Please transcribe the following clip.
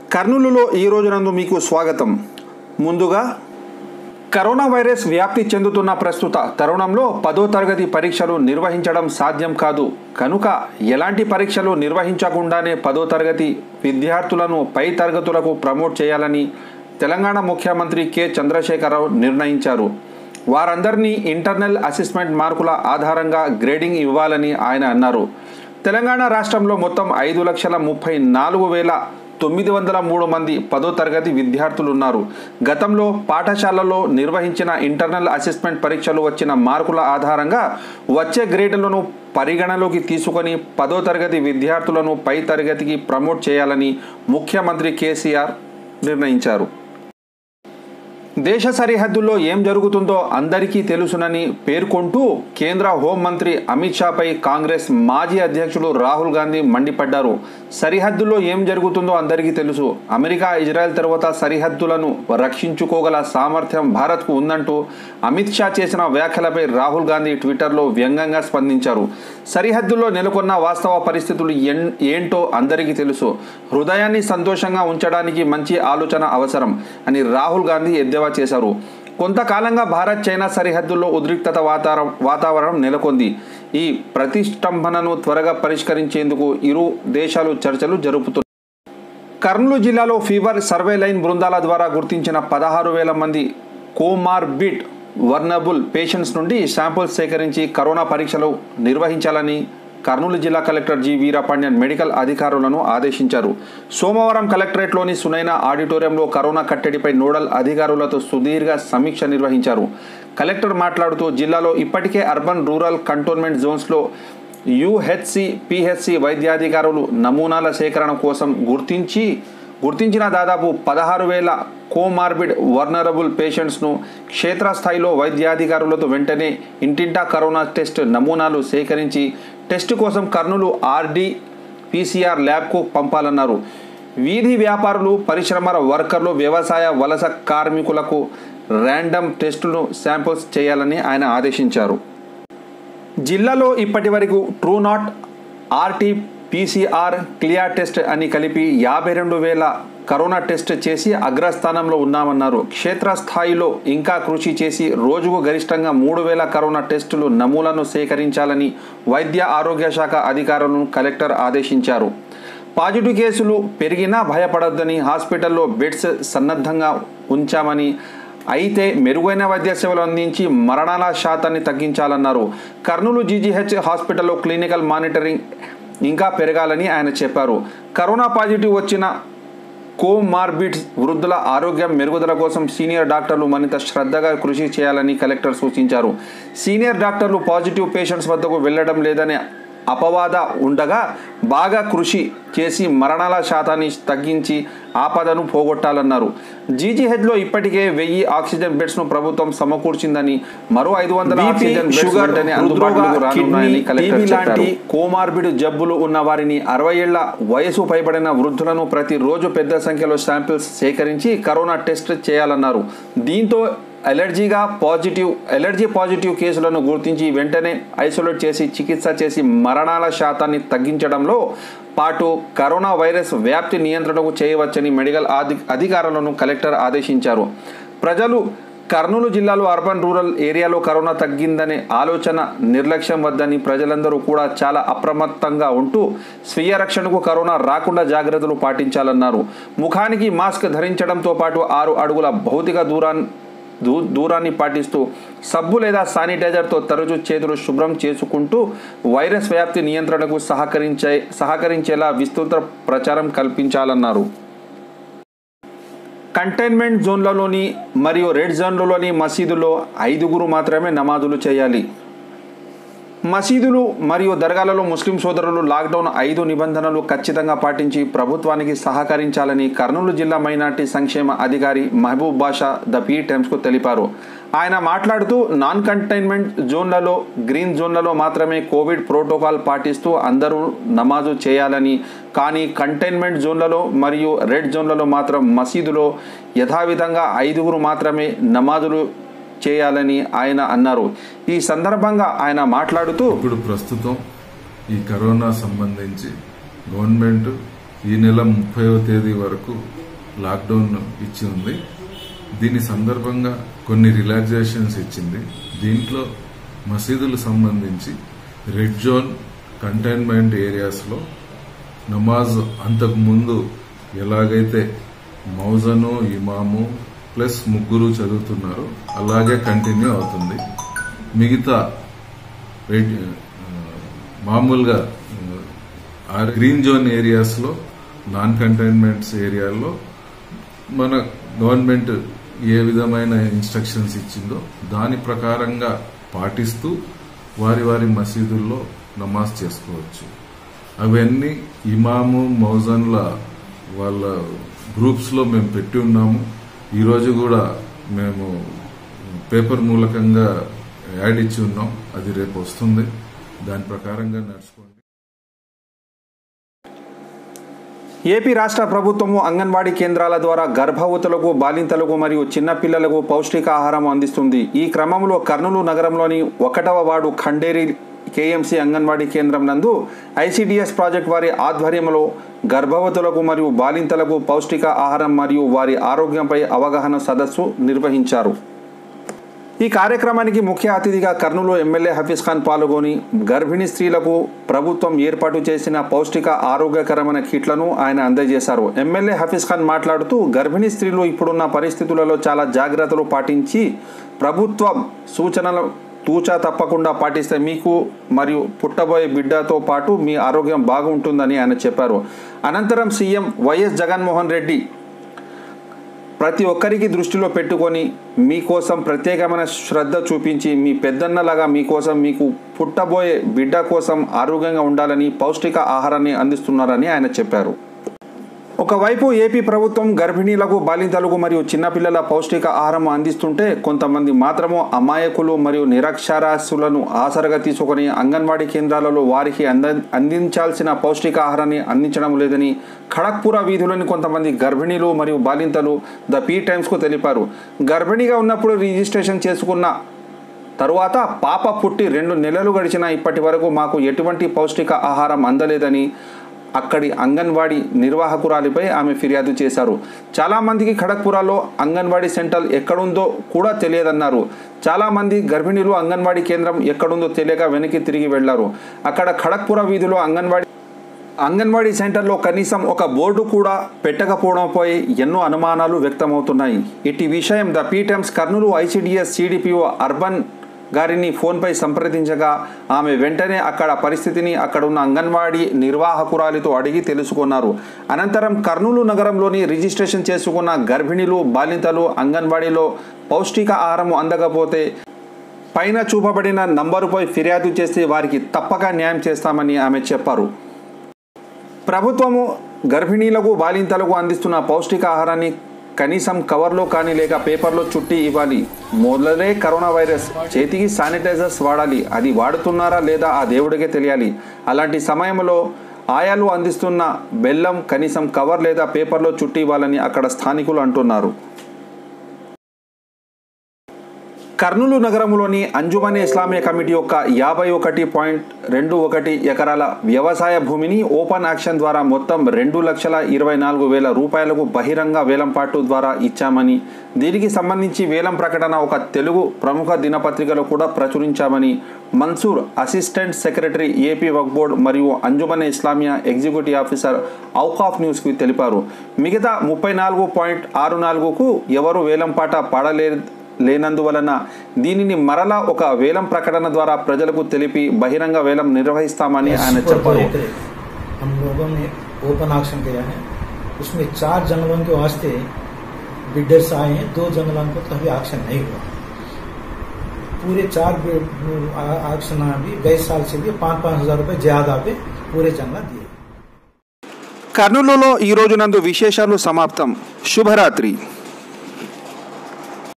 కర్నూలులో ఈ రోజునందు మీకు స్వాగతం ముందుగా కరోనా వైరస్ వ్యాప్తి చెందుతున్న ప్రస్తుత తరుణంలో పదో తరగతి పరీక్షలు నిర్వహించడం సాధ్యం కాదు కనుక ఎలాంటి పరీక్షలు నిర్వహించకుండానే పదో తరగతి విద్యార్థులను పై తరగతులకు ప్రమోట్ చేయాలని తెలంగాణ ముఖ్యమంత్రి కె చంద్రశేఖరరావు నిర్ణయించారు వారందరినీ ఇంటర్నల్ అసెస్మెంట్ మార్కుల ఆధారంగా గ్రేడింగ్ ఇవ్వాలని ఆయన అన్నారు తెలంగాణ రాష్ట్రంలో మొత్తం ఐదు లక్షల ముప్పై నాలుగు వేల తొమ్మిది వందల మూడు మంది పదో తరగతి విద్యార్థులు ఉన్నారు గతంలో పాఠశాలలో నిర్వహించిన ఇంటర్నల్ అసెస్మెంట్ పరీక్షలు వచ్చిన మార్కుల ఆధారంగా వచ్చే గ్రేడులను పరిగణలోకి తీసుకొని పదో తరగతి విద్యార్థులను పై తరగతికి ప్రమోట్ చేయాలని ముఖ్యమంత్రి కేసీఆర్ నిర్ణయించారు దేశ సరిహద్దుల్లో ఏం జరుగుతుందో అందరికీ తెలుసునని పేర్కొంటూ కేంద్ర హోంమంత్రి అమిత్ షాపై కాంగ్రెస్ మాజీ అధ్యక్షుడు రాహుల్ గాంధీ మండిపడ్డారు సరిహద్దుల్లో ఏం జరుగుతుందో అందరికీ తెలుసు అమెరికా ఇజ్రాయెల్ తర్వాత సరిహద్దులను రక్షించుకోగల సామర్థ్యం భారత్కు ఉందంటూ అమిత్ షా చేసిన వ్యాఖ్యలపై రాహుల్ గాంధీ ట్విట్టర్లో వ్యంగ్యంగా స్పందించారు సరిహద్దుల్లో నెలకొన్న వాస్తవ పరిస్థితులు ఏంటో అందరికీ తెలుసు హృదయాన్ని సంతోషంగా ఉంచడానికి మంచి ఆలోచన అవసరం అని రాహుల్ గాంధీ ఎద్దేవా చేశారు కొంతకాలంగా భారత్ చైనా సరిహద్దుల్లో ఉద్రిక్తత వాతావరణం వాతావరణం నెలకొంది ఈ ప్రతిష్టంభనను త్వరగా పరిష్కరించేందుకు ఇరు దేశాలు చర్చలు జరుపుతున్నాయి కర్నూలు జిల్లాలో ఫీవర్ సర్వే లైన్ బృందాల ద్వారా గుర్తించిన పదహారు వేల మంది కోమార్బిడ్ వర్నబుల్ పేషెంట్స్ నుండి శాంపుల్స్ సేకరించి కరోనా పరీక్షలు నిర్వహించాలని కర్నూలు జిల్లా కలెక్టర్ జి వీరపాండ్యన్ మెడికల్ అధికారులను ఆదేశించారు సోమవారం కలెక్టరేట్లోని సునైన ఆడిటోరియంలో కరోనా కట్టడిపై నోడల్ అధికారులతో సుదీర్ఘ సమీక్ష నిర్వహించారు కలెక్టర్ మాట్లాడుతూ జిల్లాలో ఇప్పటికే అర్బన్ రూరల్ కంటోన్మెంట్ జోన్స్లో యుహెచ్సి పిహెచ్సి వైద్యాధికారులు నమూనాల సేకరణ కోసం గుర్తించి గుర్తించిన దాదాపు పదహారు వేల కోమార్బిడ్ వర్నరబుల్ పేషెంట్స్ను క్షేత్రస్థాయిలో వైద్యాధికారులతో వెంటనే ఇంటింటా కరోనా టెస్ట్ నమూనాలు సేకరించి టెస్ట్ కోసం కర్నూలు ఆర్డి పీసీఆర్ ల్యాబ్కు పంపాలన్నారు వీధి వ్యాపారులు పరిశ్రమల వర్కర్లు వ్యవసాయ వలస కార్మికులకు ర్యాండమ్ టెస్టులు శాంపుల్స్ చేయాలని ఆయన ఆదేశించారు జిల్లాలో ఇప్పటి వరకు Truenat RT PCR clear test అని కలిపి యాభై రెండు వేల కరోనా టెస్ట్ చేసి అగ్రస్థానంలో ఉన్నామన్నారు క్షేత్రస్థాయిలో ఇంకా కృషి చేసి రోజుకు గరిష్టంగా మూడు వేల కరోనా టెస్టులు నమూనాలను సేకరించాలని వైద్య ఆరోగ్య శాఖ అధికారులను కలెక్టర్ ఆదేశించారు పాజిటివ్ కేసులు పెరిగినా భయపడొద్దని హాస్పిటల్లో బెడ్స్ సన్నద్ధంగా ఉంచామని అయితే మెరుగైన వైద్య సేవలు అందించి మరణాల శాతాన్ని తగ్గించాలన్నారు కర్నూలు జీజీహెచ్ హాస్పిటల్లో క్లినికల్ మానిటరింగ్ ఇంకా పెరగాలని ఆయన చెప్పారు కరోనా పాజిటివ్ వచ్చిన కోమార్బిడ్స్ వృద్ధుల ఆరోగ్యం మెరుగుదల కోసం సీనియర్ డాక్టర్లు మరింత శ్రద్ధగా కృషి చేయాలని కలెక్టర్ సూచించారు సీనియర్ డాక్టర్లు పాజిటివ్ పేషెంట్స్ వద్దకు వెళ్లడం లేదనే అపవాద ఉండగా బాగా కృషి చేసి మరణాల శాతాన్ని తగ్గించి ఆపదను పోగొట్టాలన్నారు జీజీహెచ్లో ఇప్పటికే వెయ్యి ఆక్సిజన్ బెడ్స్ను ప్రభుత్వం సమకూర్చిందని మరో ఐదు వందల ఆక్సిజన్ షుగర్ అందుబాటులోకి రానున్నాయని కలెక్టర్ చెప్పారు కోమార్బిడ్ జబ్బులు ఉన్న వారిని అరవై ఏళ్ల వయసు పైబడిన వృద్ధులను ప్రతిరోజు పెద్ద సంఖ్యలో శాంపిల్స్ సేకరించి కరోనా టెస్ట్ చేయాలన్నారు దీంతో అలర్జీగా పాజిటివ్ అలర్జీ పాజిటివ్ కేసులను గుర్తించి వెంటనే ఐసోలేట్ చేసి చికిత్స చేసి మరణాల శాతాన్ని తగ్గించడంలో పాటు కరోనా వైరస్ వ్యాప్తి నియంత్రణకు చేయవచ్చని మెడికల్ అధికారులను కలెక్టర్ ఆదేశించారు ప్రజలు కర్నూలు జిల్లాలో అర్బన్ రూరల్ ఏరియాలో కరోనా తగ్గిందనే ఆలోచన నిర్లక్ష్యం వద్దని ప్రజలందరూ కూడా చాలా అప్రమత్తంగా ఉంటూ స్వీయ రక్షణకు కరోనా రాకుండా జాగ్రత్తలు పాటించాలన్నారు ముఖానికి మాస్క్ ధరించడంతో పాటు ఆరు అడుగుల భౌతిక దూరాన్ని దూ దూరాన్ని పాటిస్తూ సబ్బు లేదా శానిటైజర్తో తరచూ చేతులు శుభ్రం చేసుకుంటూ వైరస్ వ్యాప్తి నియంత్రణకు సహకరించే సహకరించేలా విస్తృత ప్రచారం కల్పించాలన్నారు కంటైన్మెంట్ జోన్లలోని మరియు రెడ్ జోన్లలోని మసీదులో ఐదుగురు మాత్రమే నమాజులు చేయాలి మసీదులు మరియు దర్గాలలో ముస్లిం సోదరులు లాక్డౌన్ ఐదు నిబంధనలు ఖచ్చితంగా పాటించి ప్రభుత్వానికి సహకరించాలని కర్నూలు జిల్లా మైనార్టీ సంక్షేమ అధికారి మహబూబ్ బాషా ద పీ టైమ్స్కు తెలిపారు ఆయన మాట్లాడుతూ నాన్ కంటైన్మెంట్ జోన్లలో గ్రీన్ జోన్లలో మాత్రమే కోవిడ్ ప్రోటోకాల్ పాటిస్తూ అందరూ నమాజు చేయాలని కానీ కంటైన్మెంట్ జోన్లలో మరియు రెడ్ జోన్లలో మాత్రం మసీదులో యథావిధంగా ఐదుగురు మాత్రమే నమాజులు చేయాలని ఆయన అన్నారు ఈ సందర్భంగా ఆయన మాట్లాడుతూ ఇప్పుడు ప్రస్తుతం ఈ కరోనా సంబంధించి గవర్నమెంట్ ఈ నెల ముప్పైవ తేదీ వరకు లాక్డౌన్ ఇచ్చి ఉంది దీని సందర్భంగా కొన్ని రిలాక్సేషన్స్ ఇచ్చింది దీంట్లో మసీదులు సంబంధించి రెడ్ జోన్ కంటైన్మెంట్ ఏరియాస్లో నమాజ్ అంతకు ముందు ఎలాగైతే మౌజను ఇమాము ప్లస్ ముగ్గురు చదువుతున్నారు అలాగే కంటిన్యూ అవుతుంది మిగతా రెడ్ ఆ, మామూలుగా ఆ గ్రీన్ జోన్ ఏరియాస్లో నాన్ కంటైన్మెంట్స్ ఏరియాల్లో మన గవర్నమెంట్ ఏ విధమైన ఇన్స్ట్రక్షన్స్ ఇచ్చిందో దాని ప్రకారంగా పాటిస్తూ వారి వారి మసీదుల్లో నమాజ్ చేసుకోవచ్చు అవన్నీ ఇమాము మౌజన్ల వాళ్ళ గ్రూప్స్లో మేము పెట్టి ఉన్నాము ఈరోజు కూడా మేము పేపర్ మూలకంగా యాడ్ ఇచ్చి ఉన్నాం అది రేపు వస్తుంది దాని ప్రకారంగా నడుచుకోండి ఏపీ రాష్ట్ర ప్రభుత్వము అంగన్వాడీ కేంద్రాల ద్వారా గర్భవతులకు బాలింతలకు మరియు చిన్నపిల్లలకు పౌష్టికాహారం అందిస్తుంది ఈ క్రమంలో కర్నూలు నగరంలోని ఒకటవ వార్డు ఖండేరి కేఎంసీ అంగన్వాడీ కేంద్రం నందు ఐసిడిఎస్ ప్రాజెక్ట్ వారి ఆధ్వర్యంలో గర్భవతులకు మరియు బాలింతలకు పౌష్టిక ఆహారం మరియు వారి ఆరోగ్యంపై అవగాహన సదస్సు నిర్వహించారు ఈ కార్యక్రమానికి ముఖ్య అతిథిగా కర్నూలు ఎమ్మెల్యే హఫీజ్ ఖాన్ పాల్గొని గర్భిణీ స్త్రీలకు ప్రభుత్వం ఏర్పాటు చేసిన పౌష్టిక ఆరోగ్యకరమైన కిట్లను ఆయన అందజేశారు ఎమ్మెల్యే హఫీజ్ ఖాన్ మాట్లాడుతూ గర్భిణీ స్త్రీలు ఇప్పుడున్న పరిస్థితులలో చాలా జాగ్రత్తలు పాటించి ప్రభుత్వం సూచనలు తూచా తప్పకుండా పాటిస్తే మీకు మరియు పుట్టబోయే బిడ్డతో పాటు మీ ఆరోగ్యం బాగుంటుందని ఆయన చెప్పారు అనంతరం సీఎం వైఎస్ జగన్మోహన్ రెడ్డి ప్రతి ఒక్కరికి దృష్టిలో పెట్టుకొని మీకోసం ప్రత్యేకమైన శ్రద్ధ చూపించి మీ పెద్దన్నలాగా మీకోసం మీకు పుట్టబోయే బిడ్డ కోసం ఆరోగ్యంగా ఉండాలని పౌష్టిక ఆహారాన్ని అందిస్తున్నారని ఆయన చెప్పారు ఒకవైపు ఏపీ ప్రభుత్వం గర్భిణీలకు బాలింతలకు మరియు చిన్నపిల్లల పౌష్టిక ఆహారం అందిస్తుంటే కొంతమంది మాత్రము అమాయకులు మరియు నిరక్షరాస్యులను ఆసరగా తీసుకొని అంగన్వాడీ కేంద్రాలలో వారికి అంద అందించాల్సిన పౌష్టికాహారాన్ని అందించడం లేదని ఖడక్పుర వీధులోని కొంతమంది గర్భిణీలు మరియు బాలింతలు ద పీ టైమ్స్కు తెలిపారు గర్భిణీగా ఉన్నప్పుడు రిజిస్ట్రేషన్ చేసుకున్న తరువాత పాప పుట్టి రెండు నెలలు గడిచిన ఇప్పటి వరకు మాకు ఎటువంటి పౌష్టిక ఆహారం అందలేదని అక్కడి అంగన్వాడీ నిర్వాహకురాలిపై ఆమె ఫిర్యాదు చేశారు చాలామందికి ఖడక్పురాలో అంగన్వాడీ సెంటర్ ఎక్కడుందో కూడా తెలియదన్నారు చాలామంది గర్భిణీలు అంగన్వాడీ కేంద్రం ఎక్కడుందో తెలియక వెనక్కి తిరిగి వెళ్లారు అక్కడ ఖడక్పుర వీధిలో అంగన్వాడీ అంగన్వాడీ సెంటర్లో కనీసం ఒక బోర్డు కూడా పెట్టకపోవడంపై ఎన్నో అనుమానాలు వ్యక్తమవుతున్నాయి ఇటు విషయం the P Times Kurnool ICDS CDPO urban గారిని ఫోన్పై సంప్రదించగా ఆమె వెంటనే అక్కడ పరిస్థితిని అక్కడ ఉన్న అంగన్వాడీ నిర్వాహకురాలితో అడిగి తెలుసుకున్నారు అనంతరం కర్నూలు నగరంలోని రిజిస్ట్రేషన్ చేసుకున్న గర్భిణీలు బాలింతలు అంగన్వాడీలో పౌష్టిక ఆహారం అందకపోతే పైన చూపబడిన నంబరుపై ఫిర్యాదు చేసి వారికి తప్పక న్యాయం చేస్తామని ఆమె చెప్పారు ప్రభుత్వము గర్భిణీలకు బాలింతలకు అందిస్తున్న పౌష్టికాహారాన్ని కనీసం కవర్లో కానీ లేక పేపర్లో చుట్టి ఇవ్వాలి మొదలే కరోనా వైరస్ చేతికి శానిటైజర్స్ వాడాలి అది వాడుతున్నారా లేదా ఆ దేవుడికే తెలియాలి అలాంటి సమయంలో ఆయాలు అందిస్తున్న బెల్లం కనీసం కవర్ లేదా పేపర్లో చుట్టి ఇవ్వాలని అక్కడ స్థానికులు అంటున్నారు కర్నూలు నగరంలోని అంజుమని ఇస్లామియా కమిటీ యొక్క యాభై ఒకటి పాయింట్ రెండు ఒకటి ఎకరాల వ్యవసాయ భూమిని ఓపెన్ యాక్షన్ ద్వారా మొత్తం రెండు లక్షల ఇరవై నాలుగు వేల రూపాయలకు బహిరంగ వేలంపాటు ద్వారా ఇచ్చామని దీనికి సంబంధించి వేలం ప్రకటన ఒక తెలుగు ప్రముఖ దినపత్రికలో కూడా ప్రచురించామని Mansoor assistant secretary AP Waqf board మరియు అంజుమన్ ఇస్లామియా ఎగ్జిక్యూటివ్ ఆఫీసర్ ఔకాఫ్ న్యూస్కి తెలిపారు మిగతా ముప్పై నాలుగు పాయింట్ ఆరు నాలుగుకు ఎవరు వేలంపాట పడలే లేనందువలన దీనిని మరలా ఒక వేలం ప్రకటన ద్వారా ప్రజలకు తెలిపి బహిరంగ వేలం నిర్వహిస్తామని ఆయన पर చెప్పారు एकड़ हम लोगों ने ओपन ऑक्शन किया है उसमें चार जंगलों के वास्ते बिल्डर्स आए हैं दो जंगलों को तो अभी ऑक्शन नहीं हुआ पूरे चार ऑक्शन अभी गए साल से भी पाँच पाँच हजार रुपए ज्यादा पे पूरे जंगल दिए కర్నూలులో ఈ రోజు నందు విశేషాలు సమాప్తం శుభరాత్రి